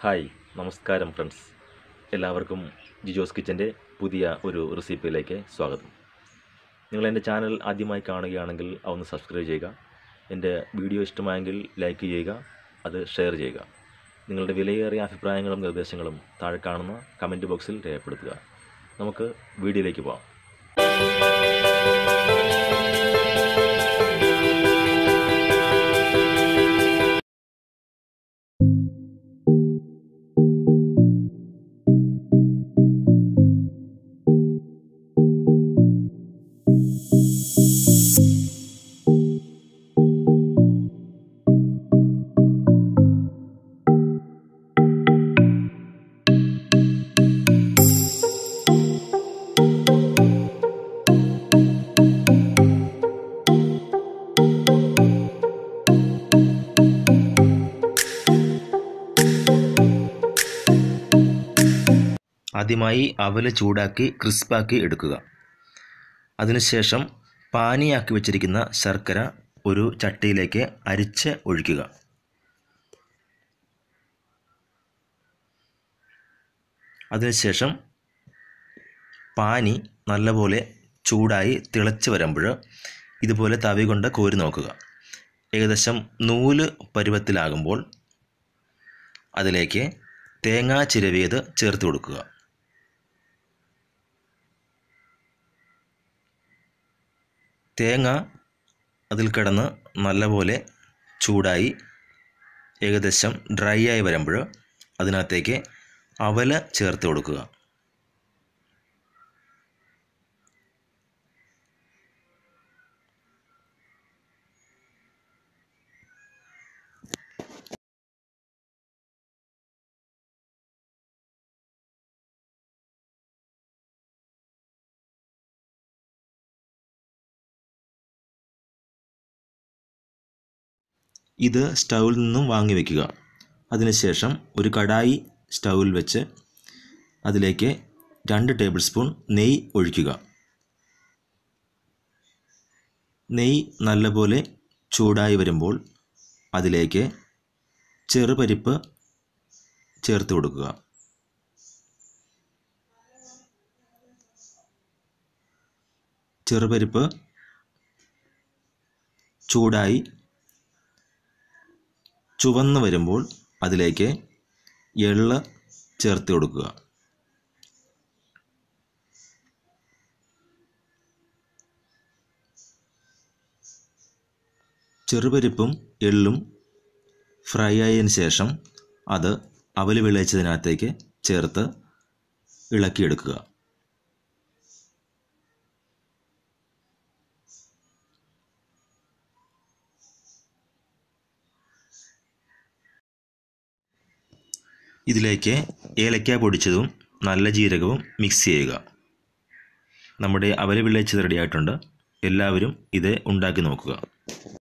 hi നമസ്കാരം friends എല്ലാവർക്കും ജിജോസ് കിച്ചൻ്റെ പുതിയ ഒരു റെസിപ്പിയിലേക്ക് സ്വാഗതം നിങ്ങൾ എൻ്റെ ചാനൽ ആദ്യമായി കാണുകയാണെങ്കിൽ അതൊന്ന് സബ്സ്ക്രൈബ് ചെയ്യുക എൻ്റെ വീഡിയോ ഇഷ്ടമായെങ്കിൽ ലൈക്ക് ചെയ്യുക അത് ഷെയർ ചെയ്യുക നിങ്ങളുടെ വിലയേറിയ അഭിപ്രായങ്ങളും നിർദ്ദേശങ്ങളും താഴെ കാണുന്ന കമൻറ്റ് ബോക്സിൽ രേഖപ്പെടുത്തുക നമുക്ക് വീഡിയോയിലേക്ക് പോകാം ആദ്യമായി അവല് ചൂടാക്കി ക്രിസ്പാക്കി എടുക്കുക അതിനുശേഷം പാനിയാക്കി വെച്ചിരിക്കുന്ന ശർക്കര ഒരു ചട്ടിയിലേക്ക് അരിച്ച് ഒഴിക്കുക അതിനുശേഷം പാനി നല്ലപോലെ ചൂടായി തിളച്ച് വരുമ്പോൾ ഇതുപോലെ തവി കൊണ്ട് കോരി നോക്കുക ഏകദേശം നൂല് പരുവത്തിലാകുമ്പോൾ അതിലേക്ക് തേങ്ങാ ചിരവിയത് ചേർത്ത് കൊടുക്കുക തേങ്ങ അതിൽ കിടന്ന് നല്ലപോലെ ചൂടായി ഏകദേശം ഡ്രൈ ആയി വരുമ്പോൾ അതിനകത്തേക്ക് അവല് ചേർത്ത് കൊടുക്കുക ഇത് സ്റ്റൗവിൽ നിന്നും വാങ്ങി വയ്ക്കുക അതിനുശേഷം ഒരു കടായി സ്റ്റൗവിൽ വെച്ച് അതിലേക്ക് രണ്ട് ടേബിൾ സ്പൂൺ നെയ്യ് ഒഴിക്കുക നെയ്യ് നല്ലപോലെ ചൂടായി വരുമ്പോൾ അതിലേക്ക് ചെറുപരിപ്പ് ചേർത്ത് കൊടുക്കുക ചെറുപരിപ്പ് ചൂടായി ചുവന്ന് വരുമ്പോൾ അതിലേക്ക് എള്ള് ചേർത്ത് കൊടുക്കുക ചെറുപരിപ്പും എള്ളും ഫ്രൈ ആയതിനു ശേഷം അത് അവല് വിളയിച്ചതിനകത്തേക്ക് ചേർത്ത് ഇളക്കിയെടുക്കുക ഇതിലേക്ക് ഏലക്ക പൊടിച്ചതും നല്ല ജീരകവും മിക്സ് ചെയ്യുക നമ്മുടെ അവല് വിളയിച്ചത് റെഡിയായിട്ടുണ്ട് എല്ലാവരും ഇത് ഉണ്ടാക്കി നോക്കുക